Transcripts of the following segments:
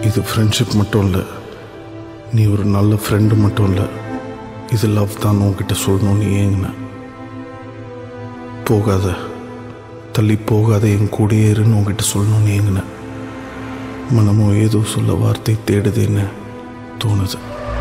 இது ஃப்ரெண்ட்ஷிப் மட்டும் இல்லை நீ ஒரு நல்ல ஃப்ரெண்டு மட்டும் இல்லை இது லவ் தான் உன்கிட்ட சொல்லணும்னு ஏங்கினேன் போகாத தள்ளி போகாத என் கூடயே இருன்னு உன்கிட்ட சொல்லணும்னு ஏங்கினேன் மனமும் ஏதோ சொல்ல வார்த்தை தேடுதுன்னு தோணுது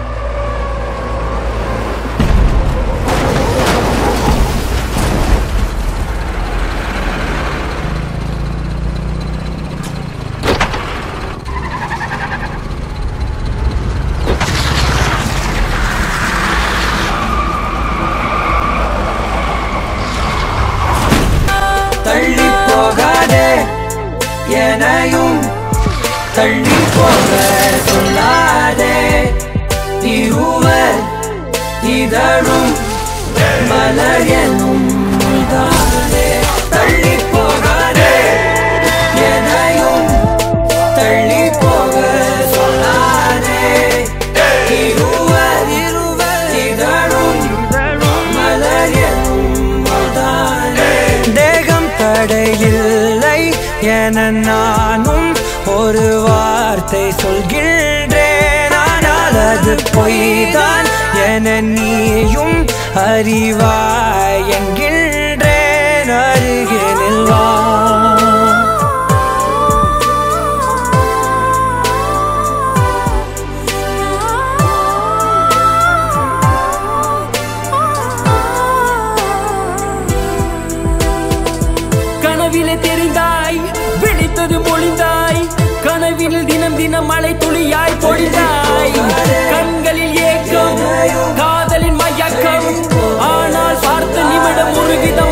தள்ளி போகாதே எனையும் தள்ளி போக சொல்லாதே இருவர் இதழும் மலர் எனும் முள்தானே தள்ளி போகாதே எனையும் தள்ளி போக சொல்லாதே இருவர் இருவர் இதழும் மலர் எனும் முள்தானே தேகம் தடையில்லை என நானும் ஒரு வார்த்தை சொல்கின்றேன் ஆனால் அது பொய்தான் என நீயும் அறிவாய் என்கின்றேன் அருகில் வா கனவிலே தெரிந்தாய் விழித்தது மொழிந்தாய் கனவில் தினம் தினம் மழை துளியாய் பொழிந்தாய் கண்களில் ஏக்கம் காதலின் மயக்கம் ஆனால் பார்த்த நிமிடம் ஒரு வித